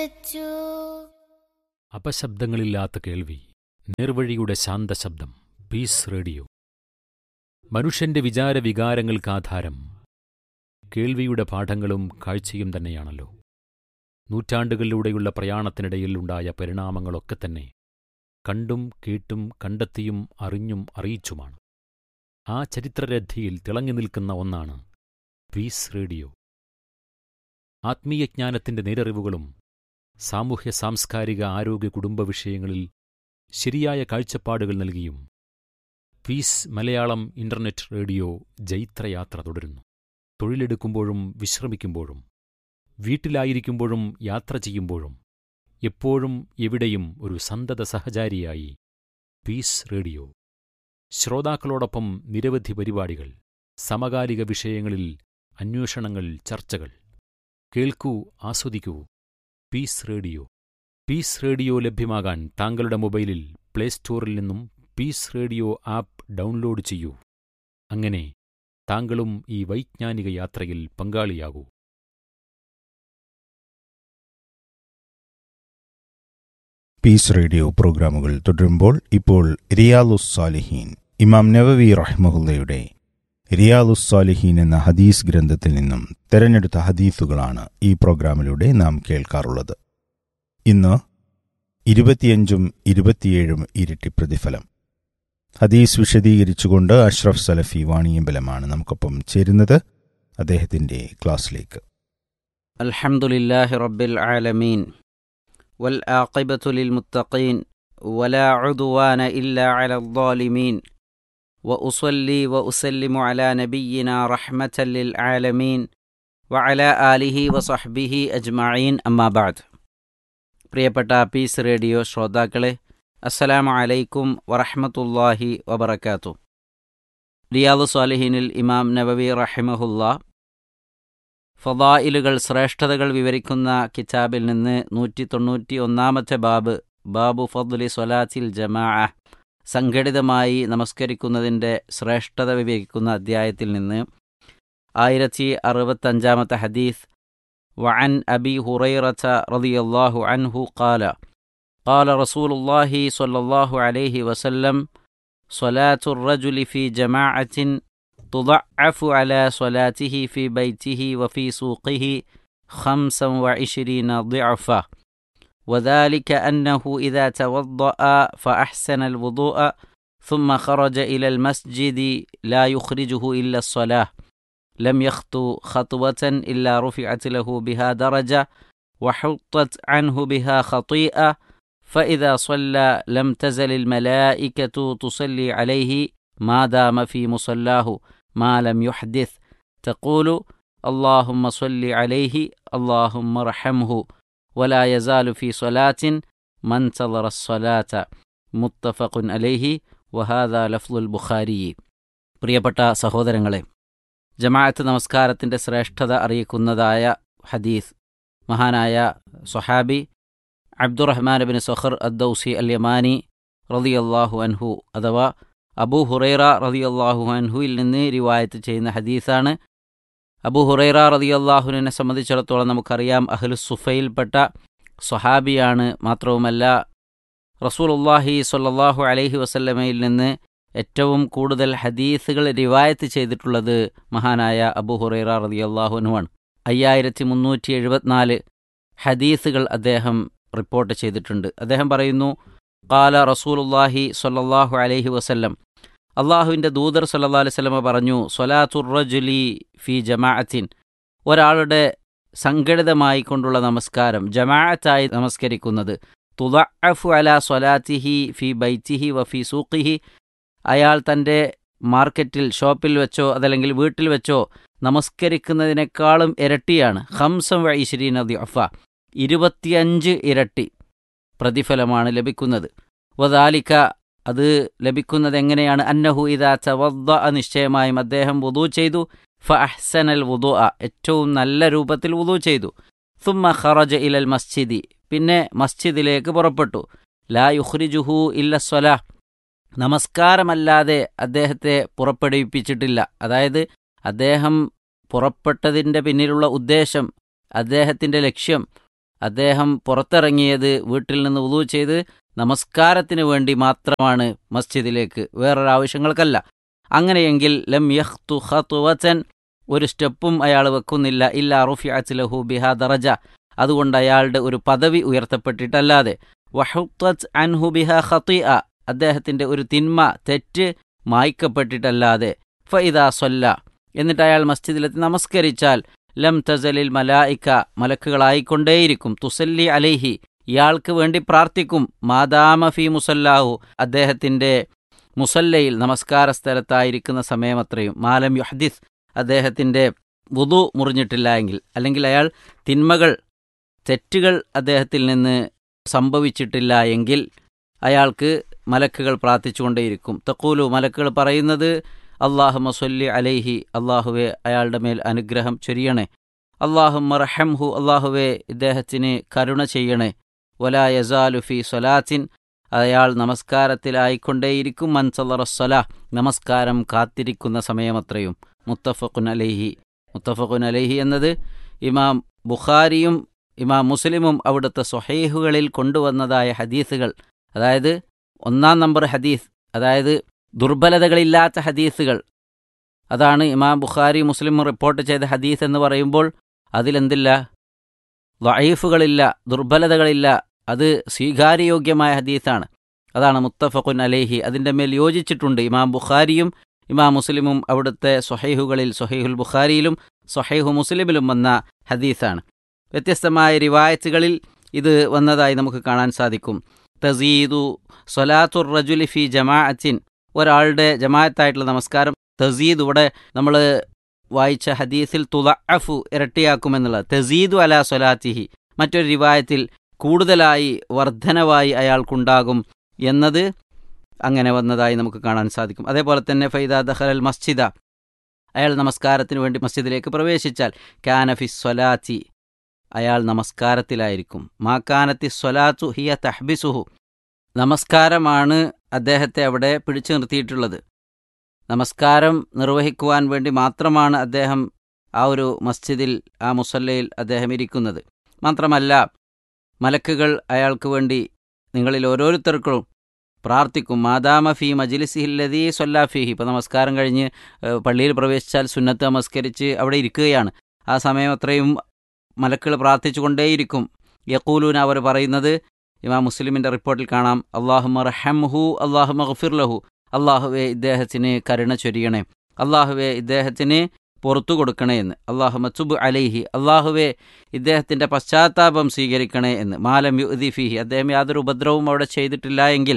വെച്ചു അപശബ്ദങ്ങളില്ലാത്ത കേൾവി നേർവഴിയുടെ ശാന്തശബ്ദം piece radio മനുഷ്യന്റെ വിചാരവികാരങ്ങൾക്കാധാരം കേൾവിയുടെ പാഠങ്ങളും കാഴ്ചയും തന്നെയാണല്ലോ നൂറ്റാണ്ടുകളിലൂടെയുള്ള പ്രയാണത്തിനിടയിൽ ഉണ്ടായ പരിണാമങ്ങളൊക്കെ തന്നെ കണ്ടും കേട്ടും കണ്ടെത്തിയും അറിഞ്ഞും അറിയിച്ചുമാണ് ആ ചരിത്രരഥിയിൽ തിളങ്ങി നിൽക്കുന്ന ഒന്നാണ് പീസ് റേഡിയോ ആത്മീയജ്ഞാനത്തിന്റെ നേരറിവുകളും സാമൂഹ്യ സാംസ്കാരിക ആരോഗ്യ കുടുംബ വിഷയങ്ങളിൽ ശരിയായ കാഴ്ചപ്പാടുകൾ നൽകിയും പീസ് മലയാളം ഇന്റർനെറ്റ് റേഡിയോ ജൈത്രയാത്ര തുടരുന്നു തൊഴിലെടുക്കുമ്പോഴും വിശ്രമിക്കുമ്പോഴും വീട്ടിലായിരിക്കുമ്പോഴും യാത്ര ചെയ്യുമ്പോഴും എപ്പോഴും എവിടെയും ഒരു സന്തത സഹചാരിയായി പീസ് റേഡിയോ ശ്രോതാക്കളോടൊപ്പം നിരവധി പരിപാടികൾ സമകാലിക വിഷയങ്ങളിൽ അന്വേഷണങ്ങൾ ചർച്ചകൾ കേൾക്കൂ ആസ്വദിക്കൂ പീസ് റേഡിയോ പീസ് റേഡിയോ ലഭ്യമാകാൻ താങ്കളുടെ മൊബൈലിൽ പ്ലേ സ്റ്റോറിൽ നിന്നും പീസ് റേഡിയോ ആപ്പ് ഡൗൺലോഡ് ചെയ്യൂ അങ്ങനെ താങ്കളും ഈ വൈജ്ഞാനിക യാത്രയിൽ പങ്കാളിയാകൂ പീസ് റേഡിയോ പ്രോഗ്രാമുകൾ തുടരുമ്പോൾ ഇപ്പോൾ റിയാലുസ് സാലിഹീൻ ഇമാം നവവി റഹ്മഹുല്ലയുടെ റിയാലുസ് സാലിഹീൻ എന്ന ഹദീസ് ഗ്രന്ഥത്തിൽ നിന്നും തെരഞ്ഞെടുത്ത ഹദീസുകളാണ് ഈ പ്രോഗ്രാമിലൂടെ നാം കേൾക്കാറുള്ളത് ഇന്ന് ഇരുപത്തിയഞ്ചും ഇരുപത്തിയേഴും ഇരട്ടി പ്രതിഫലം ഹദീസ് വിശദീകരിച്ചുകൊണ്ട് അഷ്റഫ് സലഫി വാണിയമ്പലമാണ് നമുക്കൊപ്പം ചേരുന്നത് അദ്ദേഹത്തിന്റെ ക്ലാസ്സിലേക്ക് الحمد لله رب العالمين والعاقبة للمتقين ولا عدوان إلا على الظالمين وأصلي وأسلم على نبينا رحمة للعالمين وعلى آله وصحبه أجمعين أما بعد പ്രിയപ്പെട്ട പീസ് റേഡിയോ ശ്രോതാക്കളെ അസ്സലാമു അലൈക്കും വറഹ്മത്തുള്ളാഹി വബറകാതുഹു റിയാദു സ്വാലിഹീനിൽ ഇമാം നബവി റഹിമഹുല്ല ഫദായിലുകൾ ശ്രേഷ്ഠതകൾ വിവരിക്കുന്ന കിതാബിൽ നിന്ന് നൂറ്റി തൊണ്ണൂറ്റി ഒന്നാമത്തെ ബാബ് ബാബു ഫദ്ലി സ്വലാത്തിൽ ജമാ സംഘടിതമായി നമസ്കരിക്കുന്നതിൻ്റെ ശ്രേഷ്ഠത വിവരിക്കുന്ന അധ്യായത്തിൽ നിന്ന് ആയിരത്തി അറുപത്തഞ്ചാമത്തെ ഹദീസ് وعن أبي هريرة رضي الله عنه قال قال رسول الله صلى الله عليه وسلم صلاة الرجل في جماعة تضعف على صلاته في بيته وفي سوقه خمسا وعشرين ضعفا وذلك أنه إذا توضأ فأحسن الوضوء ثم خرج إلى المسجد لا يخرجه إلا الصلاة لم يخطو خطوة إلا رفعت له بها درجة وحطت عنه بها خطيئة فإذا صلى لم تزل الملائكة تصلي عليه ما دام في مصلاه ما لم يحدث تقول اللهم صل عليه اللهم ارحمه ولا يزال في صلاة ما انتظر الصلاة മുത്തഫഖ് അലൈഹി വഹാദ ലഫ്ലുൽ ബുഖാരി പ്രിയപ്പെട്ട സഹോദരങ്ങളെ ജമാഅത്ത് നമസ്കാരത്തിൻ്റെ ശ്രേഷ്ഠത അറിയിക്കുന്നതായ ഹദീസ് മഹാനായ സ്വഹാബി അബ്ദുറഹ്മാൻ ബിൻ സൊഹർ അദ്ദൌസി അൽ യമാനി റളിയല്ലാഹു അൻഹു അഥവാ അബൂ ഹുറൈറ റളിയല്ലാഹു അൻഹുവിൽ നിന്ന് റിവായത്ത് ചെയ്യുന്ന ഹദീസാണ് അബൂ ഹുറൈറ റളിയല്ലാഹുവിനെ സംബന്ധിച്ചിടത്തോളം നമുക്കറിയാം അഹ്ലു സുഫയിൽപ്പെട്ട സ്വഹാബിയാണ് മാത്രവുമല്ല റസൂലുള്ളാഹി സ്വല്ലല്ലാഹു അലൈഹി വസല്ലമയിൽ നിന്ന് ഏറ്റവും കൂടുതൽ ഹദീസുകൾ റിവായത്ത് ചെയ്തിട്ടുള്ളത് മഹാനായ അബൂ ഹുറൈറ റളിയല്ലാഹു അൻഹുവാണ് അയ്യായിരത്തി മുന്നൂറ്റി എഴുപത്തിനാല് ഹദീസുകൾ അദ്ദേഹം റിപ്പോർട്ട് ചെയ്തിട്ടുണ്ട് അദ്ദേഹം പറയുന്നു കാല റസൂലുല്ലാഹി സ്വല്ലല്ലാഹു അലൈഹി വസല്ലം അള്ളാഹുവിൻ്റെ ദൂതർ സല്ലാ അലൈഹി സ്വലമ പറഞ്ഞു സ്വലാത്തുറജുലി ഫി ജമാഅത്തിൻ ഒരാളുടെ സംഘടിതമായി കൊണ്ടുള്ള നമസ്കാരം ജമാഅത്തായി നമസ്കരിക്കുന്നത് തുദഅഫു അല സ്വലാത്തിഹി ഫി ബൈത്തിഹി വഫി സൂഖിഹി അയാൾ തൻ്റെ മാർക്കറ്റിൽ ഷോപ്പിൽ വെച്ചോ അതല്ലെങ്കിൽ വീട്ടിൽ വെച്ചോ നമസ്കരിക്കുന്നതിനേക്കാളും ഇരട്ടിയാണ് ഹംസം വൈശ്രീൻ അതി അഫ ഇരുപത്തിയഞ്ച് ഇരട്ടി പ്രതിഫലമാണ് ലഭിക്കുന്നത് വദാലിക്ക അത് ലഭിക്കുന്നത് എങ്ങനെയാണ് അന്നഹു ഇദാ ചവദ്ദ നിശ്ചയമായും അദ്ദേഹം വുദു ചെയ്തു ഫ അഹ്സനൽ വുദു ഏറ്റവും നല്ല രൂപത്തിൽ വുദു ചെയ്തു സുമ്മ ഖറജ ഇലൽ മസ്ജിദി പിന്നെ മസ്ജിദിലേക്ക് പുറപ്പെട്ടു ലാ യുഹ്രിജുഹു ഇല്ല സ്വലാ നമസ്കാരമല്ലാതെ അദ്ദേഹത്തെ പുറപ്പെടുവിപ്പിച്ചിട്ടില്ല അതായത് അദ്ദേഹം പുറപ്പെട്ടതിൻ്റെ പിന്നിലുള്ള ഉദ്ദേശം അദ്ദേഹത്തിൻ്റെ ലക്ഷ്യം അദ്ദേഹം പുറത്തിറങ്ങിയത് വീട്ടിൽ നിന്ന് ഉളു ചെയ്ത് നമസ്കാരത്തിന് വേണ്ടി മാത്രമാണ് മസ്ജിദിലേക്ക് വേറൊരാവശ്യങ്ങൾക്കല്ല അങ്ങനെയെങ്കിൽ ലം യഖ്തു ഖത്വതൻ ഒരു സ്റ്റെപ്പും അയാൾ വെക്കുന്നില്ല ഇല്ല റുഫിഅത്ത് ലഹു ബിഹാ ദറജ അതുകൊണ്ട് അയാളുടെ ഒരു പദവി ഉയർത്തപ്പെട്ടിട്ടല്ലാതെ വഹുത്തത് അൻഹു ബിഹ ഖത്തിഅ അദ്ദേഹത്തിന്റെ ഒരു തിന്മ തെറ്റ് മായ്ക്കപ്പെട്ടിട്ടല്ലാതെ ഫൈദാ സൊല്ല എന്നിട്ട് അയാൾ മസ്ജിദിലെത്തി നമസ്കരിച്ചാൽ ലം തസലിൽ മലായിക്ക മലക്കുകളായിക്കൊണ്ടേയിരിക്കും തുസല്ലി അലൈഹി ഇയാൾക്ക് വേണ്ടി പ്രാർത്ഥിക്കും മാതാമ ഫി മുസല്ലാഹു അദ്ദേഹത്തിന്റെ മുസല്ലയിൽ നമസ്കാര സ്ഥലത്തായിരിക്കുന്ന സമയമത്രയും മാലം യുഹദിസ് അദ്ദേഹത്തിന്റെ വുതു മുറിഞ്ഞിട്ടില്ല എങ്കിൽ അല്ലെങ്കിൽ അയാൾ തിന്മകൾ തെറ്റുകൾ അദ്ദേഹത്തിൽ നിന്ന് സംഭവിച്ചിട്ടില്ല എങ്കിൽ അയാൾക്ക് മലക്കുകൾ പ്രാർത്ഥിച്ചുകൊണ്ടേയിരിക്കും തക്കൂലു മലക്കുകൾ പറയുന്നത് അള്ളാഹു മസൊല്ലി അലൈഹി അള്ളാഹുവെ അയാളുടെ മേൽ അനുഗ്രഹം ചൊരിയണേ അള്ളാഹു മർഹംഹു അള്ളാഹുവെ ഇദ്ദേഹത്തിന് കരുണ ചെയ്യണേ വലാ യസാലു ഫി സ്വലാത്തിൻ അയാൾ നമസ്കാരത്തിലായിക്കൊണ്ടേയിരിക്കും മൻസലറസ്വല നമസ്കാരം കാത്തിരിക്കുന്ന സമയമത്രയും മുത്തഫഖുൻ അലൈഹി മുത്തഫഖുൻ അലൈഹി എന്നത് ഇമാം ബുഖാരിയും ഇമാം മുസ്ലിമും അവിടുത്തെ സ്വഹൈഹുകളിൽ കൊണ്ടുവന്നതായ ഹദീസുകൾ അതായത് ഒന്നാം നമ്പർ ഹദീസ് അതായത് ദുർബലതകളില്ലാത്ത ഹദീസുകൾ അതാണ് ഇമാം ബുഖാരി മുസ്ലിം റിപ്പോർട്ട് ചെയ്ത ഹദീസ് എന്ന് പറയുമ്പോൾ അതിലെന്തില്ല വൈഫുകളില്ല ദുർബലതകളില്ല അത് സ്വീകാര്യയോഗ്യമായ ഹദീസാണ് അതാണ് മുത്തഫഖുൻ അലേഹി അതിൻ്റെ മേൽ യോജിച്ചിട്ടുണ്ട് ഇമാം ബുഖാരിയും ഇമാം മുസ്ലിമും അവിടുത്തെ സ്വഹൈഹുകളിൽ സ്വഹൈഹുൽ ബുഖാരിയിലും സ്വഹൈഹു മുസ്ലിമിലും വന്ന ഹദീസാണ് വ്യത്യസ്തമായ റിവായത്തുകളിൽ ഇത് വന്നതായി നമുക്ക് കാണാൻ സാധിക്കും തസീദു സൊലാത്തുർ റജുലി ഫി ജമാഅത്തിൻ ഒരാളുടെ ജമാഅത്തായിട്ടുള്ള നമസ്കാരം തസീദ് ഇവിടെ നമ്മൾ വായിച്ച ഹദീസിൽ തുലഅഫു ഇരട്ടിയാക്കുമെന്നുള്ളത് തസീദു അല സൊലാത്തിഹി മറ്റൊരു റിവായത്തിൽ കൂടുതലായി വർധനവായി അയാൾക്കുണ്ടാകും എന്നത് അങ്ങനെ വന്നതായി നമുക്ക് കാണാൻ സാധിക്കും അതേപോലെ തന്നെ ഫൈദ ദഹലൽ മസ്ജിദ അയാൾ നമസ്കാരത്തിന് വേണ്ടി മസ്ജിദിലേക്ക് പ്രവേശിച്ചാൽ കാനഫി സ്വലാത്തി അയാൾ നമസ്കാരത്തിലായിരിക്കും മാക്കാനത്തി സ്വലാത്തു ഹിയ തഹ്ബിസുഹു നമസ്കാരമാണ് അദ്ദേഹത്തെ അവിടെ പിടിച്ചു നിർത്തിയിട്ടുള്ളത് നമസ്കാരം നിർവഹിക്കുവാൻ വേണ്ടി മാത്രമാണ് അദ്ദേഹം ആ ഒരു മസ്ജിദിൽ ആ മുസല്ലയിൽ അദ്ദേഹം ഇരിക്കുന്നത് മാത്രമല്ല മലക്കുകൾ അയാൾക്ക് വേണ്ടി നിങ്ങളിൽ ഓരോരുത്തർക്കും പ്രാർത്ഥിക്കും മാതാമ ഫി മജിലിസിഹില്ലതീ സൊല്ലാഫിഹി ഇപ്പോൾ നമസ്കാരം കഴിഞ്ഞ് പള്ളിയിൽ പ്രവേശിച്ചാൽ സുന്നത്ത് നമസ്കരിച്ച് അവിടെ ഇരിക്കുകയാണ് ആ സമയം അത്രയും മലക്കുകൾ പ്രാർത്ഥിച്ചുകൊണ്ടേയിരിക്കും യക്കൂലൂൻ അവർ പറയുന്നത് ഇമാം മുസ്ലിമിൻ്റെ റിപ്പോർട്ടിൽ കാണാം അള്ളാഹു മർഹംഹു അള്ളാഹു മഹഫിർലഹു അള്ളാഹുവെ ഇദ്ദേഹത്തിന് കരുണ ചൊരിയണേ അള്ളാഹുവെ ഇദ്ദേഹത്തിന് പുറത്തു കൊടുക്കണേ എന്ന് അള്ളാഹു മസുബ് അലൈഹി അള്ളാഹുവെ ഇദ്ദേഹത്തിൻ്റെ പശ്ചാത്താപം സ്വീകരിക്കണേ എന്ന് മാലം യു ഫിഹി അദ്ദേഹം യാതൊരു ഉപദ്രവവും അവിടെ ചെയ്തിട്ടില്ല എങ്കിൽ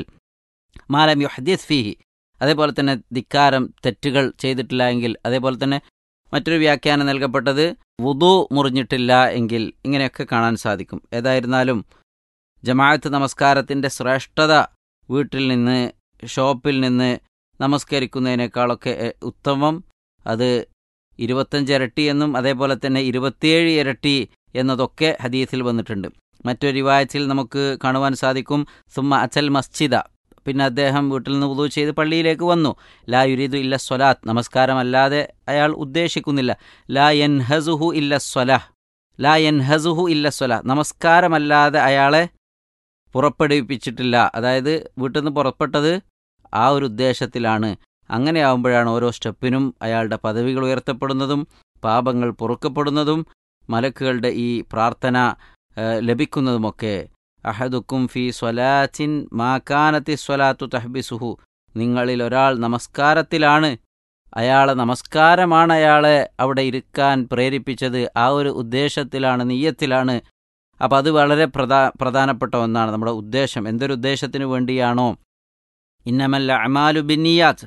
മാലം യു ഹദീസ് ഫിഹി അതേപോലെ തന്നെ ധിക്കാരം തെറ്റുകൾ ചെയ്തിട്ടില്ല എങ്കിൽ അതേപോലെ തന്നെ മറ്റൊരു വ്യാഖ്യാനം നൽകപ്പെട്ടത് വുതു മുറിഞ്ഞിട്ടില്ല എങ്കിൽ ഇങ്ങനെയൊക്കെ കാണാൻ സാധിക്കും ഏതായിരുന്നാലും ജമാഅത്ത് നമസ്കാരത്തിൻ്റെ ശ്രേഷ്ഠത വീട്ടിൽ നിന്ന് ഷോപ്പിൽ നിന്ന് നമസ്കരിക്കുന്നതിനേക്കാളൊക്കെ ഉത്തമം അത് ഇരുപത്തഞ്ച് ഇരട്ടി എന്നും അതേപോലെ തന്നെ ഇരുപത്തിയേഴ് ഇരട്ടി എന്നതൊക്കെ ഹദീസിൽ വന്നിട്ടുണ്ട് മറ്റൊരു റിവായത്തിൽ നമുക്ക് കാണുവാൻ സാധിക്കും സുമ്മ അച്ചൽ മസ്ജിദ പിന്നെ അദ്ദേഹം വീട്ടിൽ നിന്ന് ഉദു ചെയ്ത് പള്ളിയിലേക്ക് വന്നു ലാ യുരീദു ഇല്ല സ്വലാത്ത് നമസ്കാരമല്ലാതെ അയാൾ ഉദ്ദേശിക്കുന്നില്ല ലാ എൻ ഹസുഹു ഇല്ല സ്വലാഹ് ലാ എൻ ഹസുഹു ഇല്ല സ്വല നമസ്കാരമല്ലാതെ അയാളെ പുറപ്പെടുവിപ്പിച്ചിട്ടില്ല അതായത് വീട്ടിൽ നിന്ന് പുറപ്പെട്ടത് ആ ഒരു ഉദ്ദേശത്തിലാണ് അങ്ങനെ ആവുമ്പോഴാണ് ഓരോ സ്റ്റെപ്പിനും അയാളുടെ പദവികൾ ഉയർത്തപ്പെടുന്നതും പാപങ്ങൾ പൊറുക്കപ്പെടുന്നതും മലക്കുകളുടെ ഈ പ്രാർത്ഥന ലഭിക്കുന്നതുമൊക്കെ അഹദുക്കും ഫി സ്വലാത്തിൻ മാക്കാനത്തി സ്വലാത്തു തഹ്ബിസുഹു നിങ്ങളിൽ ഒരാൾ നമസ്കാരത്തിലാണ് അയാളെ നമസ്കാരമാണ് അയാളെ അവിടെ ഇരിക്കാൻ പ്രേരിപ്പിച്ചത് ആ ഒരു ഉദ്ദേശത്തിലാണ് നീയത്തിലാണ് അപ്പം അത് വളരെ പ്രധാ പ്രധാനപ്പെട്ട ഒന്നാണ് നമ്മുടെ ഉദ്ദേശം എന്തൊരു ഉദ്ദേശത്തിന് വേണ്ടിയാണോ ഇന്നമല്ല അമാലു ബിന്നിയാത്ത്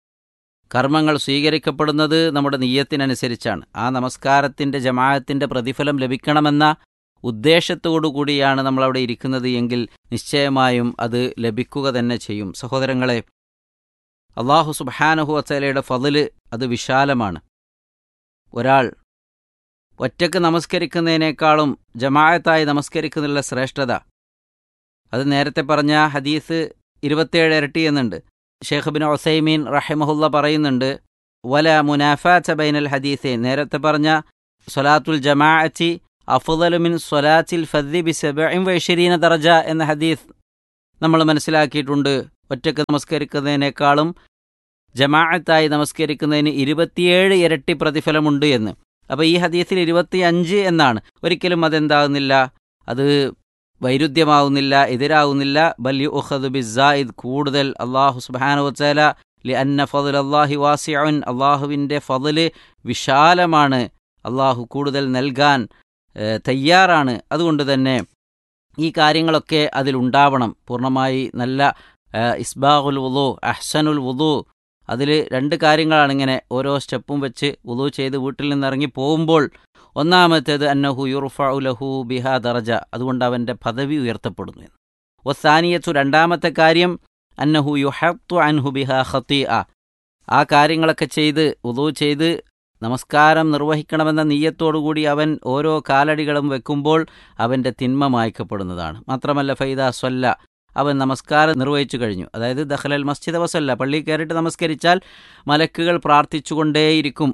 കർമ്മങ്ങൾ സ്വീകരിക്കപ്പെടുന്നത് നമ്മുടെ നീയത്തിനനുസരിച്ചാണ് ആ നമസ്കാരത്തിൻ്റെ ജമാഅത്തിൻ്റെ പ്രതിഫലം ലഭിക്കണമെന്ന ഉദ്ദേശത്തോടു കൂടിയാണ് നമ്മളവിടെ ഇരിക്കുന്നത് എങ്കിൽ നിശ്ചയമായും അത് ലഭിക്കുക തന്നെ ചെയ്യും സഹോദരങ്ങളെ അള്ളാഹു സുബാനഹു വസലയുടെ ഫതില് അത് വിശാലമാണ് ഒരാൾ ഒറ്റക്ക് നമസ്കരിക്കുന്നതിനേക്കാളും ജമാഅത്തായി നമസ്കരിക്കുന്നതിനുള്ള ശ്രേഷ്ഠത അത് നേരത്തെ പറഞ്ഞ ഹദീസ് ഇരുപത്തിയേഴ് ഇരട്ടി എന്നുണ്ട് ഷേഖ് ബിൻ ഒസൈമീൻ റഹിമഹുല്ല പറയുന്നുണ്ട് വല മുനാഫാച്ച ബൈനൽ ഹദീസെ നേരത്തെ പറഞ്ഞ സൊലാത്തുൽ ജമാഅത്തി അഫുദലുമിൻ സ്വലാത്തിൽ ഫദ്ദി ബി സെബിൻ വൈഷരീന ദർജ എന്ന ഹദീസ് നമ്മൾ മനസ്സിലാക്കിയിട്ടുണ്ട് ഒറ്റക്ക് നമസ്കരിക്കുന്നതിനേക്കാളും ജമാഅത്തായി നമസ്കരിക്കുന്നതിന് ഇരുപത്തിയേഴ് ഇരട്ടി പ്രതിഫലമുണ്ട് എന്ന് അപ്പോൾ ഈ ഹദീസിൽ ഇരുപത്തിയഞ്ച് എന്നാണ് ഒരിക്കലും അതെന്താകുന്നില്ല അത് വൈരുദ്ധ്യമാവുന്നില്ല എതിരാവുന്നില്ല ബല്യു ഉഖദ് ബിസായിദ് കൂടുതൽ അള്ളാഹു സുബാനു വച്ചാല ലി അന്ന ഫضൽ അള്ളാഹി വാസിഅൻ അള്ളാഹുവിൻ്റെ ഫضല് വിശാലമാണ് അള്ളാഹു കൂടുതൽ നൽകാൻ ഏഹ്, തയ്യാറാണ് അതുകൊണ്ട് തന്നെ ഈ കാര്യങ്ങളൊക്കെ അതിലുണ്ടാവണം പൂർണ്ണമായി നല്ല ഏഹ്, ഇസ്ബാഖുൽ വുളു അഹ്സനുൽ വുളു അതിൽ രണ്ട് കാര്യങ്ങളാണ് ഇങ്ങനെ ഓരോ സ്റ്റെപ്പും വെച്ച് വുളു ചെയ്ത് വീട്ടിൽ നിന്ന് ഇറങ്ങി പോകുമ്പോൾ ഒന്നാമത്തേത് അന്നഹു യുർഫഉ ലഹു ബിഹ ദറജ അതുകൊണ്ട് അവൻ്റെ പദവി ഉയർത്തപ്പെടുന്നു എന്ന് വസാനിയത്തു രണ്ടാമത്തെ കാര്യം അന്നഹു യുഹത്തു അൻഹു ബിഹ ഖത്തി ആ കാര്യങ്ങളൊക്കെ ചെയ്ത് ഉദു ചെയ്ത് നമസ്കാരം നിർവഹിക്കണമെന്ന നീയത്തോടുകൂടി അവൻ ഓരോ കാലടികളും വെക്കുമ്പോൾ അവൻ്റെ തിന്മ മായ്ക്കപ്പെടുന്നതാണ് മാത്രമല്ല ഫൈദ സ്വല്ല അവൻ നമസ്കാരം നിർവഹിച്ചു കഴിഞ്ഞു അതായത് ദഖലൽ മസ്ജിദ് വസല്ല പള്ളിയിൽ കയറിയിട്ട് നമസ്കരിച്ചാൽ മലക്കുകൾ പ്രാർത്ഥിച്ചുകൊണ്ടേയിരിക്കും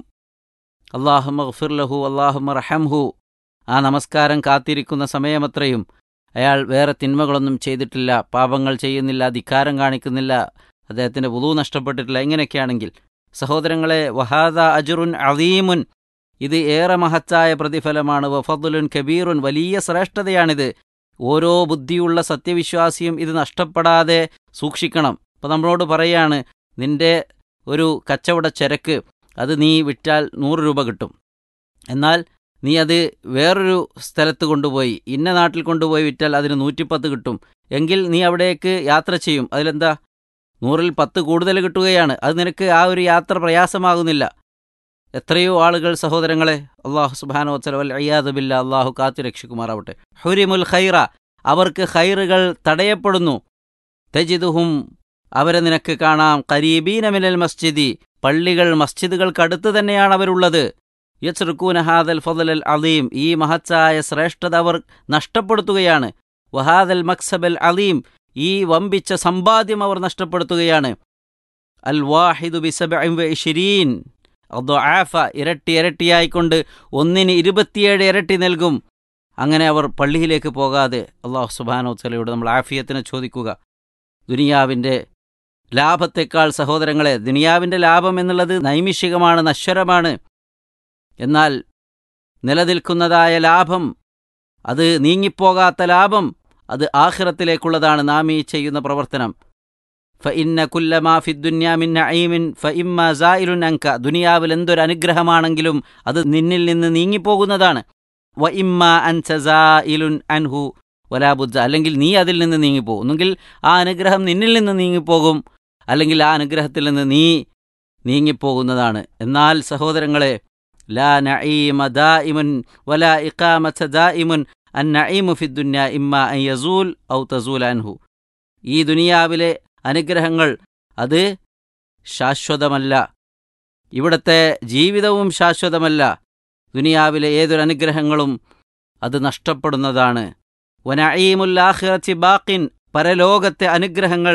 അള്ളാഹു മഗ്ഫിർ ലഹു അള്ളാഹു റഹംഹു ആ നമസ്കാരം കാത്തിരിക്കുന്ന സമയമത്രയും അയാൾ വേറെ തിന്മകളൊന്നും ചെയ്തിട്ടില്ല പാപങ്ങൾ ചെയ്യുന്നില്ല ധിക്കാരം കാണിക്കുന്നില്ല അദ്ദേഹത്തിൻ്റെ വുളു നഷ്ടപ്പെട്ടിട്ടില്ല ഇങ്ങനെയൊക്കെയാണെങ്കിൽ സഹോദരങ്ങളെ വഹാദ അജുറുൻ അദീമുൻ ഇത് ഏറെ മഹത്തായ പ്രതിഫലമാണ് വഫദുലുൻ കബീറുൻ വലിയ ശ്രേഷ്ഠതയാണിത് ഓരോ ബുദ്ധിയുള്ള സത്യവിശ്വാസിയും ഇത് നഷ്ടപ്പെടാതെ സൂക്ഷിക്കണം അപ്പോൾ നമ്മളോട് പറയാണ് നിന്റെ ഒരു കച്ചവട ചരക്ക് അത് നീ വിറ്റാൽ നൂറ് രൂപ കിട്ടും എന്നാൽ നീ അത് വേറൊരു സ്ഥലത്ത് കൊണ്ടുപോയി ഇന്ന നാട്ടിൽ കൊണ്ടുപോയി വിറ്റാൽ അതിന് നൂറ്റിപ്പത്ത് കിട്ടും എങ്കിൽ നീ അവിടേക്ക് യാത്ര ചെയ്യും അതിലെന്താ നൂറിൽ പത്ത് കൂടുതൽ കിട്ടുകയാണ് അത് നിനക്ക് ആ ഒരു യാത്ര പ്രയാസമാകുന്നില്ല എത്രയോ ആളുകൾ സഹോദരങ്ങളെ അള്ളാഹു സുബാനോ വസ്ലം അയ്യാദബില്ല അള്ളാഹു കാത്തു രക്ഷിക്കുമാറാവട്ടെ ഹുരിമുൽ ഖൈറ അവർക്ക് ഖൈറുകൾ തടയപ്പെടുന്നു തജിദുഹും അവരെ നിനക്ക് കാണാം കരീബീനമിനൽ മസ്ജിദി പള്ളികൾ മസ്ജിദുകൾക്കടുത്ത് തന്നെയാണ് അവരുള്ളത് യസ്റുക്കൂന ഹാദൽ ഫضൽ അലീം ഈ മഹത്തായ ശ്രേഷ്ഠത അവർ നഷ്ടപ്പെടുത്തുകയാണ് വഹാദൽ മക്സബൽ അലീം ഈ വമ്പിച്ച സമ്പാദ്യം അവർ നഷ്ടപ്പെടുത്തുകയാണ് അൽ വാഹിദു ബിസബിൻ ആഫ ഇരട്ടി ഇരട്ടിയായിക്കൊണ്ട് ഒന്നിന് ഇരുപത്തിയേഴ് ഇരട്ടി നൽകും അങ്ങനെ അവർ പള്ളിയിലേക്ക് പോകാതെ അള്ളാഹു സുബാനോത്തലയോട് നമ്മൾ ആഫിയത്തിനെ ചോദിക്കുക ദുനിയാവിൻ്റെ ലാഭത്തെക്കാൾ സഹോദരങ്ങളെ ദുനിയാവിൻ്റെ ലാഭം എന്നുള്ളത് നൈമിഷികമാണ് നശ്വരമാണ് എന്നാൽ നിലനിൽക്കുന്നതായ ലാഭം അത് നീങ്ങിപ്പോകാത്ത ലാഭം അത് ആഖിറത്തിലേക്കുള്ളതാണ് നാം ഈ ചെയ്യുന്ന പ്രവർത്തനം ഫ ഇന്ന കുല്ലമാ ഫിദ്ദുന്യാമിൻ നഈമിൻ ഫ ഇമ്മ സായിലുൻ അങ്ക ദുനിയാവിൽ എന്തൊരു അനുഗ്രഹമാണെങ്കിലും അത് നിന്നിൽ നിന്ന് നീങ്ങിപ്പോകുന്നതാണ് വ ഇമ്മ അൻ സസായിലുൻ അൻഹു വലാബുദ്ദ അല്ലെങ്കിൽ നീ അതിൽ നിന്ന് നീങ്ങിപ്പോകും ഒന്നുകിൽ ആ അനുഗ്രഹം നിന്നിൽ നിന്ന് നീങ്ങിപ്പോകും അല്ലെങ്കിൽ ആ അനുഗ്രഹത്തിൽ നിന്ന് നീ നീങ്ങിപ്പോകുന്നതാണ് എന്നാൽ സഹോദരങ്ങളെ ലാ നഈമ ദായിമുൻ വലാ ഇഖാമത ദായിമുൻ അൻ നഈമു ഫിദ്ദുന്യ ഇമ്മ അൻ യസൂൽ ഔ തസൂൽ അൻഹു ഈ ദുനിയാവിലെ അനുഗ്രഹങ്ങൾ അത് ശാശ്വതമല്ല ഇവിടത്തെ ജീവിതവും ശാശ്വതമല്ല ദുനിയാവിലെ ഏതൊരു അനുഗ്രഹങ്ങളും അത് നഷ്ടപ്പെടുന്നതാണ് വനഈമുല്ലാഹിറച്ചി ബാക്കിൻ പരലോകത്തെ അനുഗ്രഹങ്ങൾ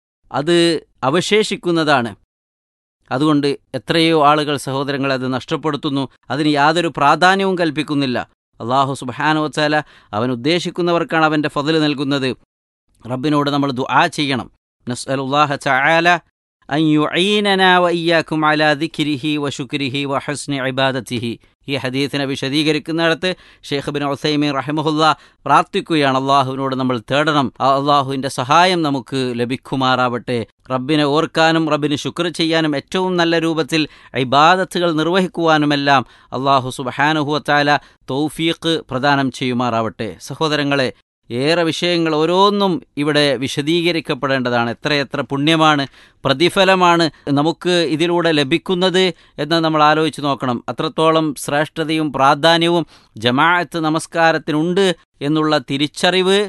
അത് അവശേഷിക്കുന്നതാണ് അതുകൊണ്ട് എത്രയോ ആളുകൾ സഹോദരങ്ങൾ അത് നഷ്ടപ്പെടുത്തുന്നു അതിന് യാതൊരു പ്രാധാന്യവും കൽപ്പിക്കുന്നില്ല അള്ളാഹു സുബാനോച്ചാല അവൻ ഉദ്ദേശിക്കുന്നവർക്കാണ് അവൻ്റെ ഫതിൽ നൽകുന്നത് റബ്ബിനോട് നമ്മൾ ദുആ ചെയ്യണം നസ്അലുല്ലാഹ തആല അൻ യുഈനനാ വഇയ്യാക്കും അലാ ദിക്രിഹി വശുക്രിഹി വഹസ്നി ഇബാദത്തിഹി ഈ ഹദീസിനെ വിശദീകരിക്കുന്നിടത്ത് ഷെയ്ഖ് ബിൻ ഉസൈമീൻ റഹിമഹുല്ല പ്രാർത്ഥിക്കുകയാണ് അള്ളാഹുവിനോട് നമ്മൾ തേടണം ആ അള്ളാഹുവിൻ്റെ സഹായം നമുക്ക് ലഭിക്കുമാറാവട്ടെ റബ്ബിനെ ഓർക്കാനും റബ്ബിന് ശുക്ർ ചെയ്യാനും ഏറ്റവും നല്ല രൂപത്തിൽ ഇബാദത്തുകൾ നിർവഹിക്കുവാനുമെല്ലാം അള്ളാഹു സുബഹാനുഹുവത്താല തൗഫീഖ് പ്രദാനം ചെയ്യുമാറാവട്ടെ സഹോദരങ്ങളെ ഏറെ വിഷയങ്ങൾ ഓരോന്നും ഇവിടെ വിശദീകരിക്കപ്പെടേണ്ടതാണ് എത്രയെത്ര പുണ്യമാണ് പ്രതിഫലമാണ് നമുക്ക് ഇതിലൂടെ ലഭിക്കുന്നത് എന്ന് നമ്മൾ ആലോചിച്ച് നോക്കണം അത്രത്തോളം ശ്രേഷ്ഠതയും പ്രാധാന്യവും ജമാഅത്ത് നമസ്കാരത്തിനുണ്ട് എന്നുള്ള തിരിച്ചറിവ്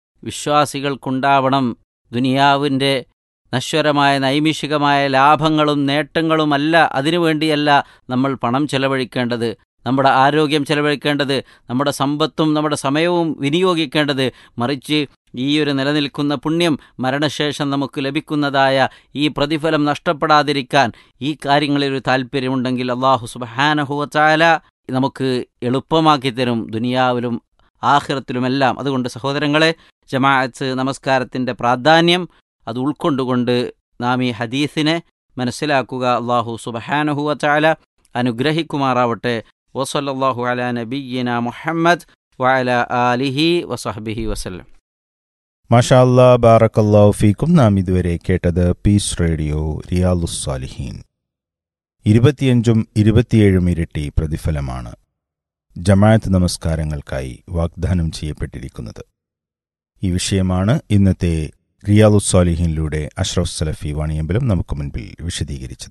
വിശ്വാസികൾക്കുണ്ടാവണം ദുനിയാവിൻ്റെ നശ്വരമായ നൈമിഷികമായ ലാഭങ്ങളും നേട്ടങ്ങളുമല്ല അതിനുവേണ്ടിയല്ല നമ്മൾ പണം ചെലവഴിക്കേണ്ടത് നമ്മുടെ ആരോഗ്യം ചെലവഴിക്കേണ്ടത് നമ്മുടെ സമ്പത്തും നമ്മുടെ സമയവും വിനിയോഗിക്കേണ്ടത് മറിച്ച് ഈ ഒരു നിലനിൽക്കുന്ന പുണ്യം മരണശേഷം നമുക്ക് ലഭിക്കുന്നതായ ഈ പ്രതിഫലം നഷ്ടപ്പെടാതിരിക്കാൻ ഈ കാര്യങ്ങളിൽ ഒരു താല്പര്യമുണ്ടെങ്കിൽ അള്ളാഹു സുബഹാനഹുവ ചാല നമുക്ക് എളുപ്പമാക്കി തരും ദുനിയാവിലും ആഖിറത്തിലുമെല്ലാം അതുകൊണ്ട് സഹോദരങ്ങളെ ജമാഅത്ത് നമസ്കാരത്തിൻ്റെ പ്രാധാന്യം അത് ഉൾക്കൊണ്ടുകൊണ്ട് നാം ഈ ഹദീസിനെ മനസ്സിലാക്കുക അള്ളാഹു സുബഹാനഹുവ ചാല അനുഗ്രഹിക്കുമാറാവട്ടെ വസല്ലാഹു അല നബിയ്യന മുഹമ്മദ് വഅല ആലിഹി വസഹബിഹി വസല്ലം മാഷാ അല്ലാ ബാറക്കല്ലാഹു ഫീക്കും നാം ഇതുവരെ കേട്ടത് പീസ് റേഡിയോ റിയാലുസ്സാലിഹീൻ ഇരുപത്തിയഞ്ചും ഇരുപത്തിയേഴും ഇരട്ടി പ്രതിഫലമാണ് ജമാഅത്ത് നമസ്കാരങ്ങൾക്കായി വാഗ്ദാനം ചെയ്യപ്പെട്ടിരിക്കുന്നത് ഈ വിഷയമാണ് ഇന്നത്തെ റിയാലുസ്സാലിഹീനിലൂടെ അഷ്റഫ് സലഫി വാണിയമ്പലം നമുക്ക് മുൻപിൽ വിശദീകരിച്ചത്